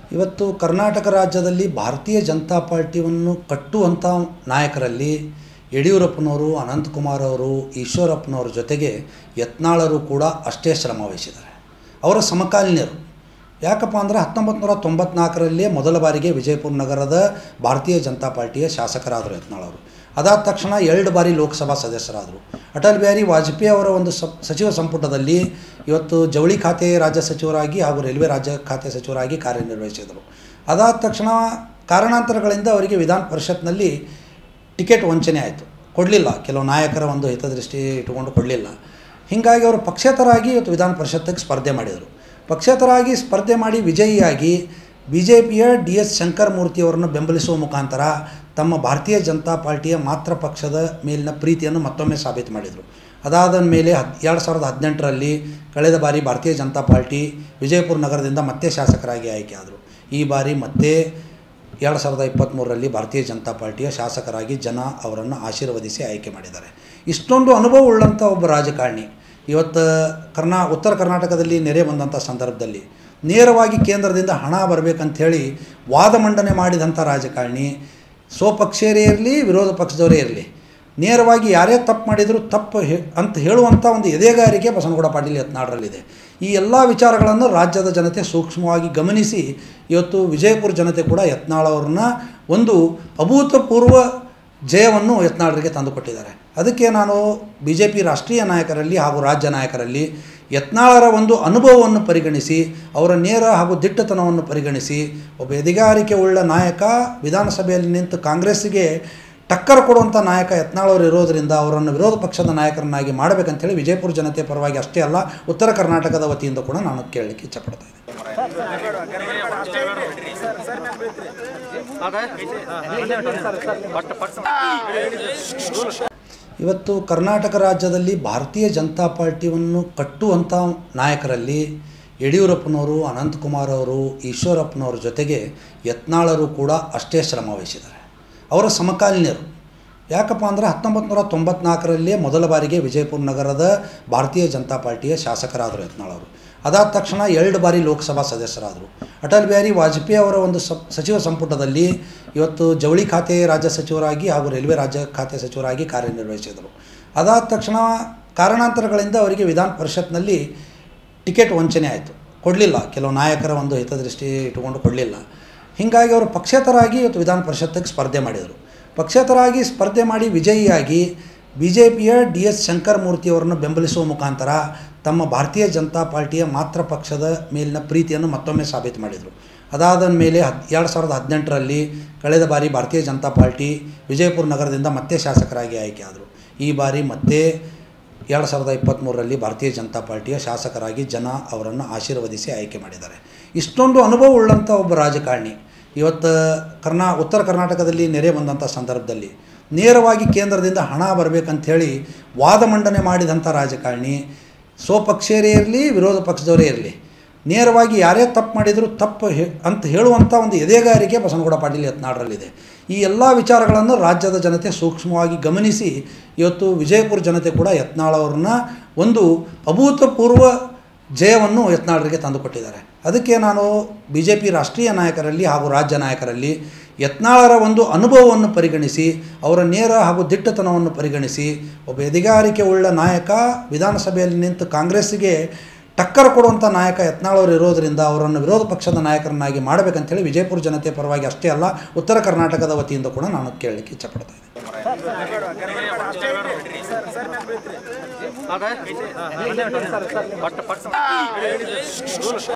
ಇವತ್ತು ಕರ್ನಾಟಕ ರಾಜ್ಯದಲ್ಲಿ ಭಾರತೀಯ ಜನತಾ ಪಾರ್ಟಿಯನ್ನು ಕಟ್ಟುವಂಥ ನಾಯಕರಲ್ಲಿ ಯಡಿಯೂರಪ್ಪನವರು ಅನಂತಕುಮಾರ್ ಅವರು ಈಶ್ವರಪ್ಪನವ್ರ ಜೊತೆಗೆ ಯತ್ನಾಳರು ಕೂಡ ಅಷ್ಟೇ ಶ್ರಮ ವಹಿಸಿದ್ದಾರೆ ಅವರ ಸಮಕಾಲೀನರು ಯಾಕಪ್ಪ ಅಂದರೆ ಹತ್ತೊಂಬತ್ತು ನೂರ ತೊಂಬತ್ನಾಲ್ಕರಲ್ಲೇ ಮೊದಲ ಬಾರಿಗೆ ವಿಜಯಪುರ ನಗರದ ಭಾರತೀಯ ಜನತಾ ಪಾರ್ಟಿಯ ಶಾಸಕರಾದರು ಯತ್ನಾಳವರು ಅದಾದ ತಕ್ಷಣ ಎರಡು ಬಾರಿ ಲೋಕಸಭಾ ಸದಸ್ಯರಾದರು ಅಟಲ್ ಬಿಹಾರಿ ವಾಜಪೇಯಿ ಅವರ ಒಂದು ಸ ಸಚಿವ ಸಂಪುಟದಲ್ಲಿ ಇವತ್ತು ಜವಳಿ ಖಾತೆ ರಾಜ್ಯ ಸಚಿವರಾಗಿ ಹಾಗೂ ರೈಲ್ವೆ ರಾಜ್ಯ ಖಾತೆ ಸಚಿವರಾಗಿ ಕಾರ್ಯನಿರ್ವಹಿಸಿದರು ಅದಾದ ತಕ್ಷಣ ಕಾರಣಾಂತರಗಳಿಂದ ಅವರಿಗೆ ವಿಧಾನ ಪರಿಷತ್ನಲ್ಲಿ ಟಿಕೆಟ್ ವಂಚನೆ ಆಯಿತು ಕೊಡಲಿಲ್ಲ ಕೆಲವು ನಾಯಕರ ಒಂದು ಹಿತದೃಷ್ಟಿ ಇಟ್ಟುಕೊಂಡು ಕೊಡಲಿಲ್ಲ ಹೀಗಾಗಿ ಅವರು ಪಕ್ಷೇತರಾಗಿ ಇವತ್ತು ವಿಧಾನ ಪರಿಷತ್ತಿಗೆ ಸ್ಪರ್ಧೆ ಮಾಡಿದರು ಪಕ್ಷೇತರಾಗಿ ಸ್ಪರ್ಧೆ ಮಾಡಿ ವಿಜಯಿಯಾಗಿ ಬಿ ಜೆ ಪಿಯ ಡಿ ಎಸ್ ಶಂಕರಮೂರ್ತಿಯವರನ್ನು ಬೆಂಬಲಿಸುವ ಮುಖಾಂತರ ತಮ್ಮ ಭಾರತೀಯ ಜನತಾ ಪಾರ್ಟಿಯ ಮಾತ್ರ ಪಕ್ಷದ ಮೇಲಿನ ಪ್ರೀತಿಯನ್ನು ಮತ್ತೊಮ್ಮೆ ಸಾಬೀತು ಮಾಡಿದರು ಅದಾದ ಮೇಲೆ ಹದ್ ಎರಡು ಸಾವಿರದ ಹದಿನೆಂಟರಲ್ಲಿ ಕಳೆದ ಬಾರಿ ಭಾರತೀಯ ಜನತಾ ಪಾರ್ಟಿ ವಿಜಯಪುರ ನಗರದಿಂದ ಮತ್ತೆ ಶಾಸಕರಾಗಿ ಆಯ್ಕೆಯಾದರು ಈ ಬಾರಿ ಮತ್ತೆ ಎರಡು ಸಾವಿರದ ಇಪ್ಪತ್ತ್ಮೂರರಲ್ಲಿ ಭಾರತೀಯ ಜನತಾ ಪಾರ್ಟಿಯ ಶಾಸಕರಾಗಿ ಜನ ಅವರನ್ನು ಆಶೀರ್ವದಿಸಿ ಆಯ್ಕೆ ಮಾಡಿದ್ದಾರೆ ಇಷ್ಟೊಂದು ಅನುಭವ ಉಳ್ಳಂಥ ಒಬ್ಬ ರಾಜಕಾರಣಿ ಇವತ್ತು ಕರ್ನಾ ಉತ್ತರ ಕರ್ನಾಟಕದಲ್ಲಿ ನೆರೆ ಬಂದಂಥ ಸಂದರ್ಭದಲ್ಲಿ ನೇರವಾಗಿ ಕೇಂದ್ರದಿಂದ ಹಣ ಬರಬೇಕಂಥೇಳಿ ವಾದ ಮಂಡನೆ ಮಾಡಿದಂಥ ರಾಜಕಾರಣಿ ಸ್ವಪಕ್ಷೀಯರೇ ಇರಲಿ ವಿರೋಧ ಪಕ್ಷದವರೇ ಇರಲಿ ನೇರವಾಗಿ ಯಾರೇ ತಪ್ಪು ಮಾಡಿದರೂ ತಪ್ಪು ಹೇ ಅಂತ ಹೇಳುವಂಥ ಒಂದು ಎದೆಗಾರಿಕೆ ಬಸನಗೌಡ ಪಾಟೀಲ್ ಯತ್ನಾಳರಲ್ಲಿದೆ ಈ ಎಲ್ಲ ವಿಚಾರಗಳನ್ನು ರಾಜ್ಯದ ಜನತೆ ಸೂಕ್ಷ್ಮವಾಗಿ ಗಮನಿಸಿ ಇವತ್ತು ವಿಜಯಪುರ ಜನತೆ ಕೂಡ ಯತ್ನಾಳ್ ಅವ್ರನ್ನ ಒಂದು ಅಭೂತಪೂರ್ವ ಜಯವನ್ನು ಯತ್ನಾಳರಿಗೆ ತಂದುಕೊಟ್ಟಿದ್ದಾರೆ ಅದಕ್ಕೆ ನಾನು ಬಿ ಜೆ ಪಿ ರಾಷ್ಟ್ರೀಯ ನಾಯಕರಲ್ಲಿ ಹಾಗೂ ರಾಜ್ಯ ನಾಯಕರಲ್ಲಿ ಯತ್ನಾಳರ ಒಂದು ಅನುಭವವನ್ನು ಪರಿಗಣಿಸಿ ಅವರ ನೇರ ಹಾಗೂ ದಿಟ್ಟತನವನ್ನು ಪರಿಗಣಿಸಿ ಒಬ್ಬ ಎದೆಗಾರಿಕೆ ಉಳ್ಳ ನಾಯಕ ವಿಧಾನಸಭೆಯಲ್ಲಿ ನಿಂತು ಕಾಂಗ್ರೆಸ್ಸಿಗೆ ಟಕ್ಕರ್ ಕೊಡುವಂಥ ನಾಯಕ ಯತ್ನಾಳವರು ಇರೋದರಿಂದ ಅವರನ್ನು ವಿರೋಧ ಪಕ್ಷದ ನಾಯಕರನ್ನಾಗಿ ಮಾಡಬೇಕಂತೇಳಿ ವಿಜಯಪುರ ಜನತೆ ಪರವಾಗಿ ಅಷ್ಟೇ ಅಲ್ಲ ಉತ್ತರ ಕರ್ನಾಟಕದ ವತಿಯಿಂದ ಕೂಡ ನಾನು ಕೇಳಲಿಕ್ಕೆ ಇಚ್ಛಪಡ್ತಾ ಇದ್ದೀನಿ ಇವತ್ತು ಕರ್ನಾಟಕ ರಾಜ್ಯದಲ್ಲಿ ಭಾರತೀಯ ಜನತಾ ಪಾರ್ಟಿಯನ್ನು ಕಟ್ಟುವಂಥ ನಾಯಕರಲ್ಲಿ ಯಡಿಯೂರಪ್ಪನವರು ಅನಂತಕುಮಾರ್ ಅವರು ಈಶ್ವರಪ್ಪನವ್ರ ಜೊತೆಗೆ ಯತ್ನಾಳರು ಕೂಡ ಅಷ್ಟೇ ಶ್ರಮ ವಹಿಸಿದ್ದಾರೆ ಅವರ ಸಮಕಾಲೀನರು ಯಾಕಪ್ಪ ಅಂದರೆ ಹತ್ತೊಂಬತ್ತು ನೂರ ತೊಂಬತ್ನಾಲ್ಕರಲ್ಲೇ ಮೊದಲ ಬಾರಿಗೆ ವಿಜಯಪುರ ನಗರದ ಭಾರತೀಯ ಜನತಾ ಪಾರ್ಟಿಯ ಶಾಸಕರಾದರು ಯತ್ನಾಳವರು ಅದಾದ ತಕ್ಷಣ ಎರಡು ಬಾರಿ ಲೋಕಸಭಾ ಸದಸ್ಯರಾದರು ಅಟಲ್ ಬಿಹಾರಿ ವಾಜಪೇಯಿ ಅವರ ಒಂದು ಸ ಸಚಿವ ಸಂಪುಟದಲ್ಲಿ ಇವತ್ತು ಜವಳಿ ಖಾತೆ ರಾಜ್ಯ ಸಚಿವರಾಗಿ ಹಾಗೂ ರೈಲ್ವೆ ರಾಜ್ಯ ಖಾತೆ ಸಚಿವರಾಗಿ ಕಾರ್ಯನಿರ್ವಹಿಸಿದರು ಅದಾದ ತಕ್ಷಣ ಕಾರಣಾಂತರಗಳಿಂದ ಅವರಿಗೆ ವಿಧಾನ ಪರಿಷತ್ನಲ್ಲಿ ಟಿಕೆಟ್ ವಂಚನೆ ಆಯಿತು ಕೊಡಲಿಲ್ಲ ಕೆಲವು ನಾಯಕರ ಒಂದು ಹಿತದೃಷ್ಟಿ ಇಟ್ಟುಕೊಂಡು ಕೊಡಲಿಲ್ಲ ಹೀಗಾಗಿ ಅವರು ಪಕ್ಷೇತರಾಗಿ ಇವತ್ತು ವಿಧಾನ ಪರಿಷತ್ತಿಗೆ ಸ್ಪರ್ಧೆ ಮಾಡಿದರು ಪಕ್ಷೇತರಾಗಿ ಸ್ಪರ್ಧೆ ಮಾಡಿ ವಿಜಯಿಯಾಗಿ ಬಿ ಜೆ ಪಿಯ ಡಿ ಎಸ್ ಶಂಕರಮೂರ್ತಿಯವರನ್ನು ಬೆಂಬಲಿಸುವ ಮುಖಾಂತರ ತಮ್ಮ ಭಾರತೀಯ ಜನತಾ ಪಾರ್ಟಿಯ ಮಾತ್ರ ಪಕ್ಷದ ಮೇಲಿನ ಪ್ರೀತಿಯನ್ನು ಮತ್ತೊಮ್ಮೆ ಸಾಬೀತು ಮಾಡಿದರು ಅದಾದ ಮೇಲೆ ಹದ್ ಎರಡು ಸಾವಿರದ ಹದಿನೆಂಟರಲ್ಲಿ ಕಳೆದ ಬಾರಿ ಭಾರತೀಯ ಜನತಾ ಪಾರ್ಟಿ ವಿಜಯಪುರ ನಗರದಿಂದ ಮತ್ತೆ ಶಾಸಕರಾಗಿ ಆಯ್ಕೆಯಾದರು ಈ ಬಾರಿ ಮತ್ತೆ ಎರಡು ಸಾವಿರದ ಇಪ್ಪತ್ತ್ಮೂರರಲ್ಲಿ ಭಾರತೀಯ ಜನತಾ ಪಾರ್ಟಿಯ ಶಾಸಕರಾಗಿ ಜನ ಅವರನ್ನು ಆಶೀರ್ವದಿಸಿ ಆಯ್ಕೆ ಮಾಡಿದ್ದಾರೆ ಇಷ್ಟೊಂದು ಅನುಭವ ಉಳ್ಳಂಥ ಒಬ್ಬ ರಾಜಕಾರಣಿ ಇವತ್ತು ಕರ್ನಾ ಉತ್ತರ ಕರ್ನಾಟಕದಲ್ಲಿ ನೆರೆ ಬಂದಂಥ ಸಂದರ್ಭದಲ್ಲಿ ನೇರವಾಗಿ ಕೇಂದ್ರದಿಂದ ಹಣ ಬರಬೇಕಂಥೇಳಿ ವಾದ ಮಂಡನೆ ಮಾಡಿದಂಥ ರಾಜಕಾರಣಿ ಸ್ವಪಕ್ಷೀಯರೇ ಇರಲಿ ವಿರೋಧ ಪಕ್ಷದವರೇ ಇರಲಿ ನೇರವಾಗಿ ಯಾರೇ ತಪ್ಪು ಮಾಡಿದರೂ ತಪ್ಪು ಹೇ ಅಂತ ಹೇಳುವಂಥ ಒಂದು ಎದೆಗಾರಿಕೆ ಬಸನಗೌಡ ಪಾಟೀಲ್ ಯತ್ನಾಳರಲ್ಲಿದೆ ಈ ಎಲ್ಲ ವಿಚಾರಗಳನ್ನು ರಾಜ್ಯದ ಜನತೆ ಸೂಕ್ಷ್ಮವಾಗಿ ಗಮನಿಸಿ ಇವತ್ತು ವಿಜಯಪುರ ಜನತೆ ಕೂಡ ಯತ್ನಾಳ್ ಅವ್ರನ್ನ ಒಂದು ಅಭೂತಪೂರ್ವ ಜಯವನ್ನು ಯತ್ನಾಳರಿಗೆ ತಂದುಕೊಟ್ಟಿದ್ದಾರೆ ಅದಕ್ಕೆ ನಾನು ಬಿ ಜೆ ಪಿ ರಾಷ್ಟ್ರೀಯ ನಾಯಕರಲ್ಲಿ ಹಾಗೂ ರಾಜ್ಯ ನಾಯಕರಲ್ಲಿ ಯತ್ನಾಳರ ಒಂದು ಅನುಭವವನ್ನು ಪರಿಗಣಿಸಿ ಅವರ ನೇರ ಹಾಗೂ ದಿಟ್ಟತನವನ್ನು ಪರಿಗಣಿಸಿ ಒಬ್ಬ ಎದೆಗಾರಿಕೆ ಉಳ್ಳ ನಾಯಕ ವಿಧಾನಸಭೆಯಲ್ಲಿ ನಿಂತು ಕಾಂಗ್ರೆಸ್ಸಿಗೆ ಟಕ್ಕರ್ ಕೊಡುವಂಥ ನಾಯಕ ಯತ್ನಾಳವರು ಇರೋದರಿಂದ ಅವರನ್ನು ವಿರೋಧ ಪಕ್ಷದ ನಾಯಕರನ್ನಾಗಿ ಮಾಡಬೇಕಂತೇಳಿ ವಿಜಯಪುರ ಜನತೆ ಪರವಾಗಿ ಅಷ್ಟೇ ಅಲ್ಲ ಉತ್ತರ ಕರ್ನಾಟಕದ ವತಿಯಿಂದ ಕೂಡ ನಾನು ಕೇಳಲಿಕ್ಕೆ ಇಚ್ಛಪಡ್ತಾ ಇದ್ದೀನಿ